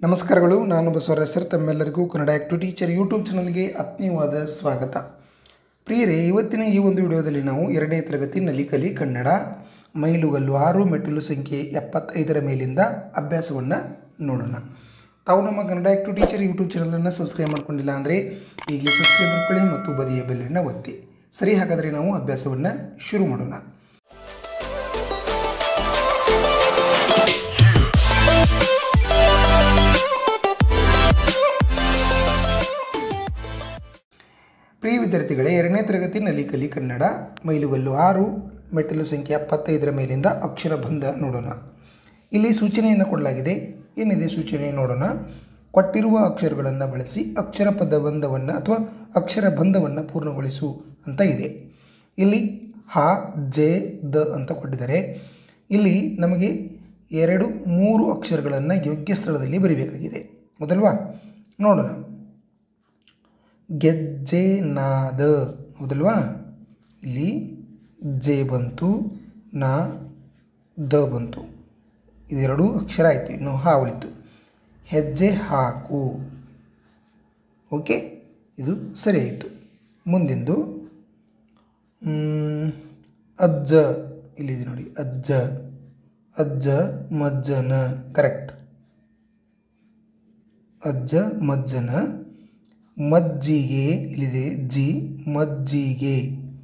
ನಮಸ್ಕಾರಗಳು ನಾನು ಬಸವರಾಜ್ ಸರ್ ತಮ್ಮೆಲ್ಲರಿಗೂ ಕನ್ನಡ ಆ್ಯಕ್ಟು ಟೀಚರ್ ಯೂಟ್ಯೂಬ್ ಚಾನಲ್ಗೆ ಆತ್ಮೀಯವಾದ ಸ್ವಾಗತ ಪ್ರಿಯರೇ ಇವತ್ತಿನ ಈ ಒಂದು ವಿಡಿಯೋದಲ್ಲಿ ನಾವು ಎರಡನೇ ತರಗತಿ ನಲಿಕಲಿ ಕನ್ನಡ ಮೈಲುಗಲ್ಲು ಆರು ಮೆಟ್ಟಿಲು ಸಂಖ್ಯೆ ಎಪ್ಪತ್ತೈದರ ಮೇಲಿಂದ ಅಭ್ಯಾಸವನ್ನು ನೋಡೋಣ ತಾವು ನಮ್ಮ ಕನ್ನಡ ಆ್ಯಕ್ಟು ಟೀಚರ್ ಯೂಟ್ಯೂಬ್ ಚಾನಲನ್ನು ಸಬ್ಸ್ಕ್ರೈಬ್ ಮಾಡ್ಕೊಂಡಿಲ್ಲ ಅಂದರೆ ಈಗಲೇ ಸಬ್ಸ್ಕ್ರೈಬ್ ಮಾಡ್ಕೊಳ್ಳಿ ಮತ್ತು ಬದಿಯ ಬೆಲ್ಲನ್ನು ಒತ್ತಿ ಸರಿ ಹಾಗಾದರೆ ನಾವು ಅಭ್ಯಾಸವನ್ನು ಶುರು ಮಾಡೋಣ ಪ್ರಿಯ ವಿದ್ಯಾರ್ಥಿಗಳೇ ಎರಡನೇ ತರಗತಿ ನಲಿಕಲಿ ಕನ್ನಡ ಮೈಲುಗಲ್ಲು ಆರು ಮೆಟ್ಟಿಲು ಸಂಖ್ಯೆ ಎಪ್ಪತ್ತೈದರ ಮೇಲಿಂದ ಅಕ್ಷರ ಬಂಧ ನೋಡೋಣ ಇಲ್ಲಿ ಸೂಚನೆಯನ್ನು ಕೊಡಲಾಗಿದೆ ಏನಿದೆ ಸೂಚನೆ ನೋಡೋಣ ಕೊಟ್ಟಿರುವ ಅಕ್ಷರಗಳನ್ನು ಬಳಸಿ ಅಕ್ಷರ ಪದಬಂಧವನ್ನು ಅಥವಾ ಅಕ್ಷರ ಬಂಧವನ್ನು ಪೂರ್ಣಗೊಳಿಸು ಅಂತ ಇದೆ ಇಲ್ಲಿ ಹ ಜೆ ದ ಅಂತ ಕೊಟ್ಟಿದ್ದಾರೆ ಇಲ್ಲಿ ನಮಗೆ ಎರಡು ಮೂರು ಅಕ್ಷರಗಳನ್ನು ಯೋಗ್ಯ ಸ್ಥಳದಲ್ಲಿ ಬರಿಬೇಕಾಗಿದೆ ಮೊದಲ್ವಾ ನೋಡೋಣ ಗೆಜ್ಜೆ ನಾದ ಹೌದಲ್ವಾ ಇಲ್ಲಿ ಜೆ ಬಂತು ನಾ ದ ಬಂತು ಇದೆರಡು ಅಕ್ಷರ ಆಯಿತು ಇನ್ನು ಹಾ ಉಳಿತು ಹೆಜ್ಜೆ ಹಾಕು ಓಕೆ ಇದು ಸರಿ ಆಯಿತು ಮುಂದಿಂದು ಮ್, ಅಜ್ಜ ಇಲ್ಲಿದೆ ನೋಡಿ ಅಜ್ಜ ಅಜ್ಜ ಮಜ್ಜನ ಕರೆಕ್ಟ್ ಅಜ್ಜ ಮಜ್ಜನ ಮಜ್ಜಿಗೆ ಇಲ್ಲಿದೆ ಜಿ ಮಜ್ಜಿಗೆ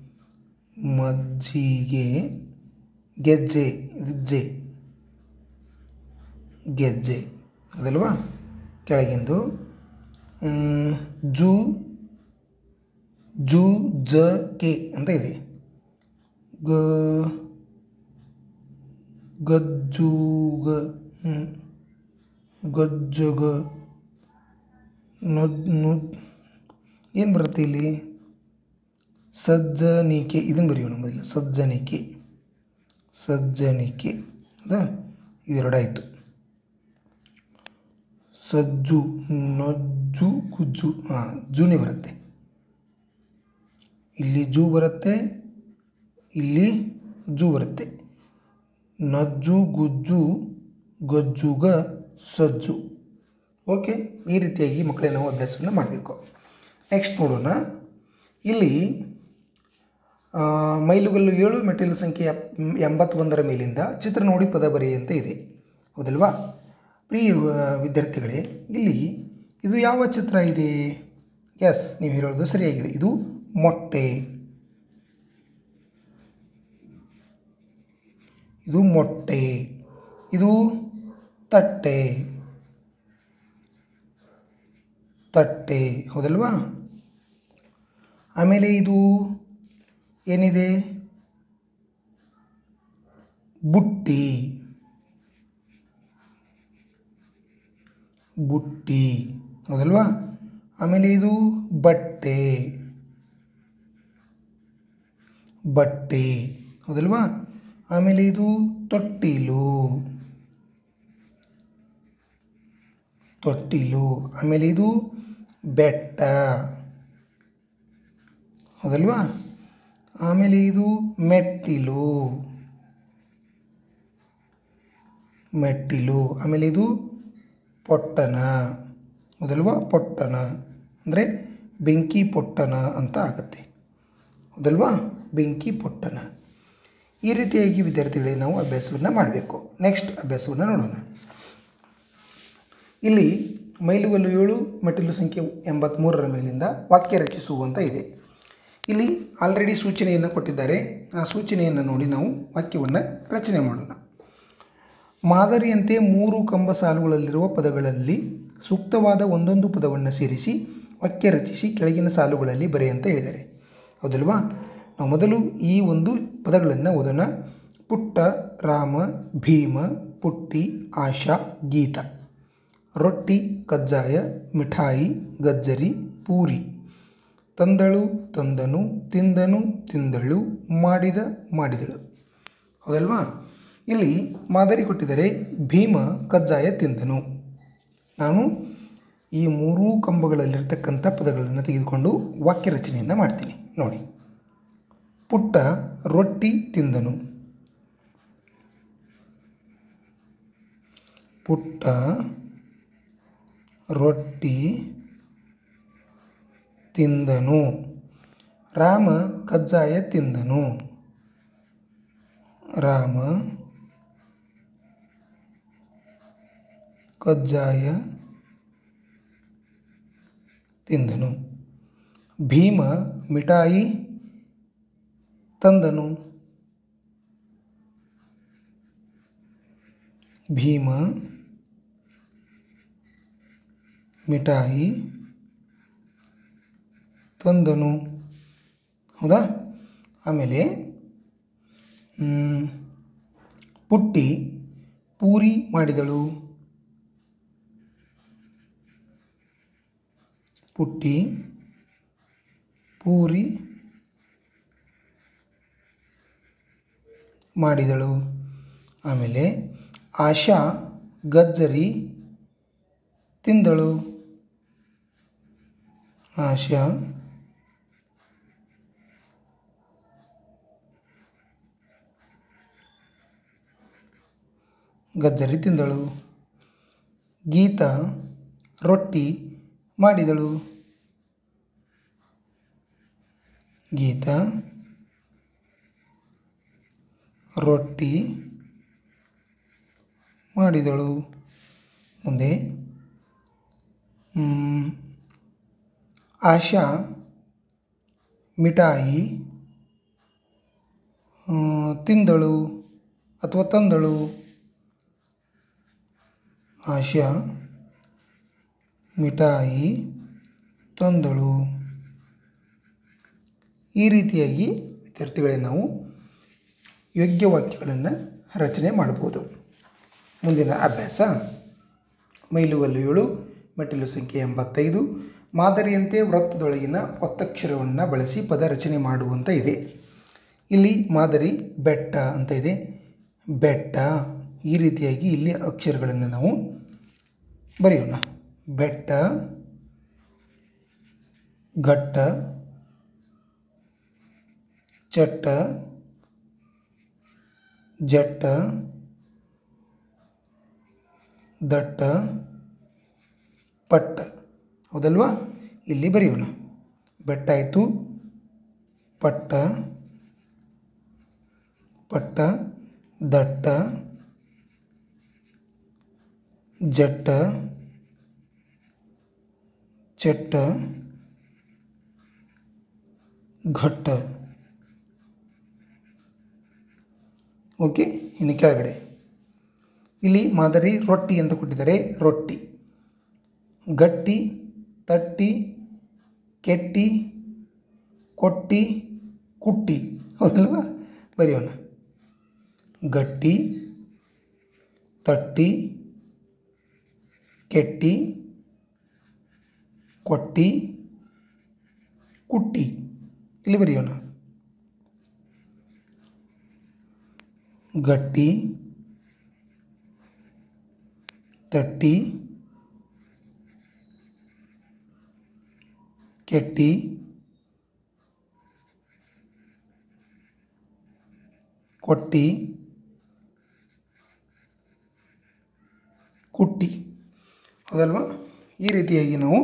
ಮಜ್ಜಿಗೆ ಗೆಜ್ಜೆ ಇದು ಜೆ ಗೆಜ್ಜೆ ಅದಲ್ವಾ ಕೆಳಗಿಂದು ಮ್, ಜು ಜು ಜ ಕೆ ಅಂತ ಇದೆ ಗ ಗಜ್ಜುಗ ಹ್ಮ್. ಗಜ್ಜಗ ನೊದ್ ನುದ್ ಏನು ಬರುತ್ತೆ ಇಲ್ಲಿ ಸಜ್ಜನಿಕೆ ಇದನ್ನು ಬರೆಯೋಣ ಮೊದಲು ಸಜ್ಜನಿಕೆ ಸಜ್ಜನಿಕೆ ಹೌದಾ ಇವೆರಡಾಯಿತು ಸಜ್ಜು ನಜ್ಜು ಗುಜ್ಜು ಹಾಂ ಜೂನೇ ಬರುತ್ತೆ ಇಲ್ಲಿ ಜೂ ಬರುತ್ತೆ ಇಲ್ಲಿ ಜೂ ಬರುತ್ತೆ ನಜ್ಜು ಗುಜ್ಜು ಗಜ್ಜುಗ ಸಜ್ಜು ಓಕೆ ಈ ರೀತಿಯಾಗಿ ಮಕ್ಕಳೇ ನಾವು ಅಭ್ಯಾಸವನ್ನು ಮಾಡಬೇಕು ನೆಕ್ಸ್ಟ್ ನೋಡೋಣ ಇಲ್ಲಿ ಆ, ಮೈಲುಗಲ್ಲು ಏಳು ಮೆಟ್ಟಿಲು ಸಂಖ್ಯೆ ಎಪ್ ಎಂಬತ್ತೊಂದರ ಮೇಲಿಂದ ಚಿತ್ರ ನೋಡಿ ಪದ ಬರೆಯಿ ಅಂತ ಇದೆ ಹೌದಲ್ವಾ ಪ್ರಿಯ ಆ, ವಿದ್ಯಾರ್ಥಿಗಳೇ ಇಲ್ಲಿ ಇದು ಯಾವ ಚಿತ್ರ ಇದೆ ಎಸ್ ನೀವು ಹೇಳೋದು ಸರಿಯಾಗಿದೆ ಇದು ಮೊಟ್ಟೆ ಇದು ಮೊಟ್ಟೆ ಇದು ತಟ್ಟೆ ತಟ್ಟೆ ಹೌದಲ್ವಾ ಆಮೇಲೆ ಇದು ಏನಿದೆ ಬುಟ್ಟಿ ಬುಟ್ಟಿ ಹೌದಲ್ವಾ ಆಮೇಲೆ ಇದು ಬಟ್ಟೆ ಬಟ್ಟೆ ಹೌದಲ್ವಾ ಆಮೇಲೆ ಇದು ತೊಟ್ಟಿಲು ತೊಟ್ಟಿಲು ಆಮೇಲೆ ಇದು ಬೆಟ್ಟ ಹೌದಲ್ವಾ ಆಮೇಲೆ ಇದು ಮೆಟ್ಟಿಲು ಮೆಟ್ಟಿಲು ಆಮೇಲೆ ಇದು ಪೊಟ್ಟಣ ಹೌದಲ್ವಾ ಪೊಟ್ಟಣ ಅಂದರೆ ಬೆಂಕಿ ಪೊಟ್ಟಣ ಅಂತ ಆಗುತ್ತೆ ಹೌದಲ್ವಾ ಬೆಂಕಿ ಪೊಟ್ಟಣ ಈ ರೀತಿಯಾಗಿ ವಿದ್ಯಾರ್ಥಿಗಳಿಗೆ ನಾವು ಅಭ್ಯಾಸವನ್ನು ಮಾಡಬೇಕು ನೆಕ್ಸ್ಟ್ ಅಭ್ಯಾಸವನ್ನು ನೋಡೋಣ ಇಲ್ಲಿ ಮೈಲುಗಲ್ಲು ಏಳು ಮೆಟ್ಟಿಲು ಸಂಖ್ಯೆ ಎಂಬತ್ತ್ಮೂರರ ಮೇಲಿಂದ ವಾಕ್ಯ ರಚಿಸು ಅಂತ ಇದೆ ಇಲ್ಲಿ ಆಲ್ರೆಡಿ ಸೂಚನೆಯನ್ನು ಕೊಟ್ಟಿದ್ದಾರೆ ಆ ಸೂಚನೆಯನ್ನು ನೋಡಿ ನಾವು ವಾಕ್ಯವನ್ನು ರಚನೆ ಮಾಡೋಣ ಮಾದರಿಯಂತೆ ಮೂರು ಕಂಬ ಸಾಲುಗಳಲ್ಲಿರುವ ಪದಗಳಲ್ಲಿ ಸೂಕ್ತವಾದ ಒಂದೊಂದು ಪದವನ್ನು ಸೇರಿಸಿ ವಾಕ್ಯ ರಚಿಸಿ ಕೆಳಗಿನ ಸಾಲುಗಳಲ್ಲಿ ಬರೆ ಅಂತ ಹೇಳಿದ್ದಾರೆ ಹೌದಲ್ವಾ ನಾವು ಮೊದಲು ಈ ಒಂದು ಪದಗಳನ್ನು ಓದೋಣ ಪುಟ್ಟ ರಾಮ ಭೀಮ ಪುಟ್ಟಿ ಆಶಾ ಗೀತ ರೊಟ್ಟಿ ಕಜ್ಜಾಯ ಮಿಠಾಯಿ ಗಜ್ಜರಿ ಪೂರಿ ತಂದಳು ತಂದನು ತಿಂದನು ತಿಂದಳು ಮಾಡಿದ ಮಾಡಿದಳು ಹೌದಲ್ವಾ ಇಲ್ಲಿ ಮಾದರಿ ಕೊಟ್ಟಿದ್ದಾರೆ ಭೀಮ ಕಜ್ಜಾಯ ತಿಂದನು ನಾನು ಈ ಮೂರೂ ಕಂಬಗಳಲ್ಲಿರ್ತಕ್ಕಂಥ ಪದಗಳನ್ನು ತೆಗೆದುಕೊಂಡು ವಾಕ್ಯ ರಚನೆಯನ್ನು ಮಾಡ್ತೀನಿ ನೋಡಿ ಪುಟ್ಟ ರೊಟ್ಟಿ ತಿಂದನು ಪುಟ್ಟ ರೊಟ್ಟಿ ತಿಂದನು ರಾಮ ಕಜ್ಜಾಯ ತಿಂದನು ರಾಮ ಕಜ್ಜಾಯ ತಿಂದನು ಭೀಮ ಮಿಠಾಯಿ ತಂದನು ಭೀಮ ಮಿಠಾಯಿ ತಂದನು ಹೌದಾ ಆಮೇಲೆ ಮ್, ಪುಟ್ಟಿ ಪೂರಿ ಮಾಡಿದಳು ಪುಟ್ಟಿ ಪೂರಿ ಮಾಡಿದಳು ಆಮೇಲೆ ಆಶಾ ಗಜ್ಜರಿ ತಿಂದಳು ಆಶಾ ಗಜ್ಜರಿ ತಿಂದಳು ಗೀತಾ ರೊಟ್ಟಿ ಮಾಡಿದಳು ಗೀತಾ ರೊಟ್ಟಿ ಮಾಡಿದಳು ಮುಂದೆ ಮ್, ಆಶಾ ಮಿಠಾಯಿ ಆ, ತಿಂದಳು ಅಥವಾ ತಂದಳು ಆಶಾ ಮಿಠಾಯಿ ತಂದಳು ಈ ರೀತಿಯಾಗಿ ವಿದ್ಯಾರ್ಥಿಗಳೇ ನಾವು ಯೋಗ್ಯ ವಾಕ್ಯಗಳನ್ನು ರಚನೆ ಮಾಡ್ಬೋದು ಮುಂದಿನ ಅಭ್ಯಾಸ ಮೈಲುಗಲ್ಲು ಏಳು ಮೆಟ್ಟಿಲು ಸಂಖ್ಯೆ ಎಂಬತ್ತೈದು ಮಾದರಿಯಂತೆ ವೃತ್ತದೊಳಗಿನ ಒತ್ತಕ್ಷರವನ್ನು ಬಳಸಿ ಪದ ರಚನೆ ಮಾಡುವಂತ ಇದೆ ಇಲ್ಲಿ ಮಾದರಿ ಬೆಟ್ಟ ಅಂತ ಇದೆ ಬೆಟ್ಟ ಈ ರೀತಿಯಾಗಿ ಇಲ್ಲಿ ಅಕ್ಷರಗಳನ್ನು ನಾವು ಬರೆಯೋಣ ಬೆಟ್ಟ ಘಟ್ಟ ಚಟ್ಟ ಜಟ್ಟ ದಟ್ಟ ಪಟ್ಟ ಹೌದಲ್ವಾ ಇಲ್ಲಿ ಬರೆಯೋಣ ಬೆಟ್ಟ ಆಯಿತು ಪಟ್ಟ ಪಟ್ಟ ದಟ್ಟ ಜಟ್ಟ ಚಟ್ಟ ಘಟ್ಟ ಓಕೆ ಇನ್ನು ಕೆಳಗಡೆ ಇಲ್ಲಿ ಮಾದರಿ ರೊಟ್ಟಿ ಅಂತ ಕೊಟ್ಟಿದ್ದಾರೆ ರೊಟ್ಟಿ ಗಟ್ಟಿ ತಟ್ಟಿ ಕೆಟ್ಟಿ ಕೊಟ್ಟಿ ಕುಟ್ಟಿ ಹೌದಲ್ವಾ ಬರೆಯೋಣ ಗಟ್ಟಿ ತಟ್ಟಿ ಕೆಟ್ಟಿ ಕೊಟ್ಟಿ ಕುಟ್ಟಿ ಇಲ್ಲಿ ಬರೆಯೋಣ ಗಟ್ಟಿ ತಟ್ಟಿ ಕೆಟ್ಟಿ ಕೊಟ್ಟಿ ಕುಟ್ಟಿ ಹೌದಲ್ವಾ ಈ ರೀತಿಯಾಗಿ ನಾವು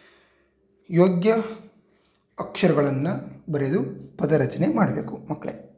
ಯೋಗ್ಯ ಅಕ್ಷರಗಳನ್ನು ಬರೆದು ಪದ ರಚನೆ ಮಾಡಬೇಕು ಮಕ್ಕಳೇ